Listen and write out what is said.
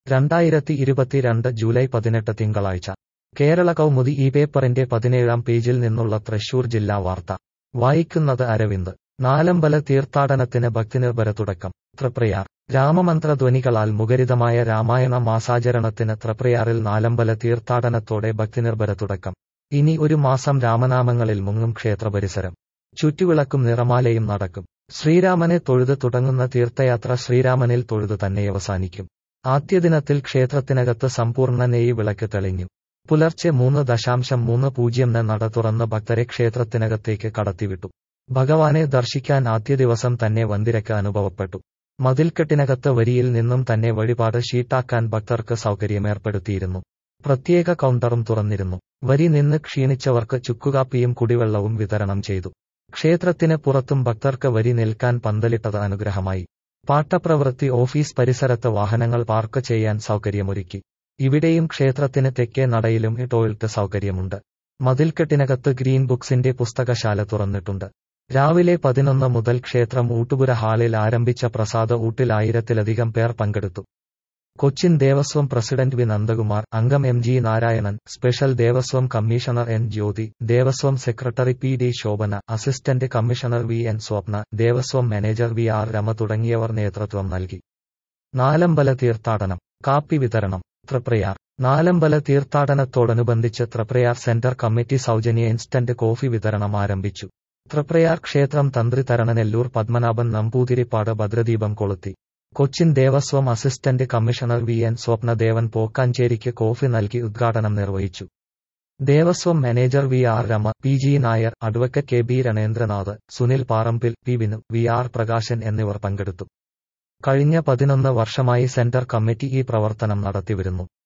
രണ്ടായിരത്തി ഇരുപത്തിരണ്ട് ജൂലൈ പതിനെട്ട് തിങ്കളാഴ്ച കേരള കൗമുദി ഈ പേപ്പറിന്റെ പതിനേഴാം പേജിൽ നിന്നുള്ള തൃശൂർ ജില്ലാ വാർത്ത വായിക്കുന്നത് അരവിന്ദ് നാലമ്പല തീർത്ഥാടനത്തിന് ഭക്തിനിർഭര തുടക്കം തൃപ്രയാർ രാമമന്ത്രധ്വനികളാൽ മുഖരിതമായ രാമായണ മാസാചരണത്തിന് തൃപ്രയാറിൽ നാലമ്പല തീർത്ഥാടനത്തോടെ ഭക്തിനിർഭര തുടക്കം ഇനി ഒരു മാസം രാമനാമങ്ങളിൽ മുങ്ങും ക്ഷേത്രപരിസരം ചുറ്റുവിളക്കും നിറമാലയും നടക്കും ശ്രീരാമനെ തൊഴുത് തുടങ്ങുന്ന തീർത്ഥയാത്ര ശ്രീരാമനിൽ തൊഴുതു തന്നെ അവസാനിക്കും ആദ്യ ദിനത്തിൽ ക്ഷേത്രത്തിനകത്ത് സമ്പൂർണ്ണ നെയ്യ് വിളക്ക് തെളിഞ്ഞു പുലർച്ചെ മൂന്ന് ദശാംശം മൂന്ന് പൂജ്യം നട തുറന്ന് ഭക്തരെ ക്ഷേത്രത്തിനകത്തേക്ക് കടത്തിവിട്ടു ഭഗവാനെ ദർശിക്കാൻ ആദ്യ ദിവസം തന്നെ വന്തിരക്ക് അനുഭവപ്പെട്ടു മതിൽക്കെട്ടിനകത്ത് വരിയിൽ നിന്നും തന്നെ വഴിപാട് ഷീട്ടാക്കാൻ ഭക്തർക്ക് സൗകര്യമേർപ്പെടുത്തിയിരുന്നു പ്രത്യേക കൗണ്ടറും തുറന്നിരുന്നു വരി നിന്ന് ക്ഷീണിച്ചവർക്ക് ചുക്കുകാപ്പിയും കുടിവെള്ളവും വിതരണം ചെയ്തു ക്ഷേത്രത്തിന് പുറത്തും ഭക്തർക്ക് വരി നിൽക്കാൻ പന്തലിട്ടത് അനുഗ്രഹമായി പാട്ടപ്രവൃത്തി ഓഫീസ് പരിസരത്ത് വാഹനങ്ങൾ പാർക്ക് ചെയ്യാൻ സൗകര്യമൊരുക്കി ഇവിടെയും ക്ഷേത്രത്തിന് തെക്കേ നടയിലും ടോയ്ലറ്റ് സൗകര്യമുണ്ട് മതിൽക്കെട്ടിനകത്ത് ഗ്രീൻ ബുക്സിന്റെ പുസ്തകശാല തുറന്നിട്ടുണ്ട് രാവിലെ പതിനൊന്ന് മുതൽ ക്ഷേത്രം ഊട്ടുപുര ഹാളിൽ ആരംഭിച്ച പ്രസാദ ഊട്ടിൽ ആയിരത്തിലധികം പേർ പങ്കെടുത്തു കൊച്ചിൻ ദേവസ്വം പ്രസിഡന്റ് വി നന്ദകുമാർ അംഗം M G Narayanan special Devaswom commissioner N Jyothi Devaswom secretary P D Shobhana assistant commissioner V N Swapna Devaswom manager V R Rama തുടങ്ങിയവർ നേതൃത്വം നൽകി നാലമ്പല തീർത്ഥാടനം കാപ്പി വിതരണം തൃപ്രയാർ നാലമ്പല തീർത്ഥാടനത്തോടനുബന്ധിച്ച് തൃപ്രയാർ സെന്റർ കമ്മിറ്റി സൗജന്യ ഇൻസ്റ്റന്റ് കോഫി വിതരണം ആരംഭിച്ചു തൃപ്രയാർ ക്ഷേത്രം തന്ത്രി തരണനെല്ലൂർ പത്മനാഭൻ നമ്പൂതിരിപ്പാട് ഭദ്രദീപം കൊളുത്തി Cochin Devaswom assistant commissioner V N Swapnadevan പോക്കാഞ്ചേരിക്ക് കോഫി നൽകി ഉദ്ഘാടനം നിർവഹിച്ചു Devaswom manager V R Rama P G Nair advocate K B Ranendranath Sunil Parambil P Vinu V R Prakashan എന്നിവർ പങ്കെടുത്തു കഴിഞ്ഞ പതിനൊന്ന് വർഷമായി സെന്റർ കമ്മിറ്റി ഈ പ്രവർത്തനം നടത്തിവരുന്നു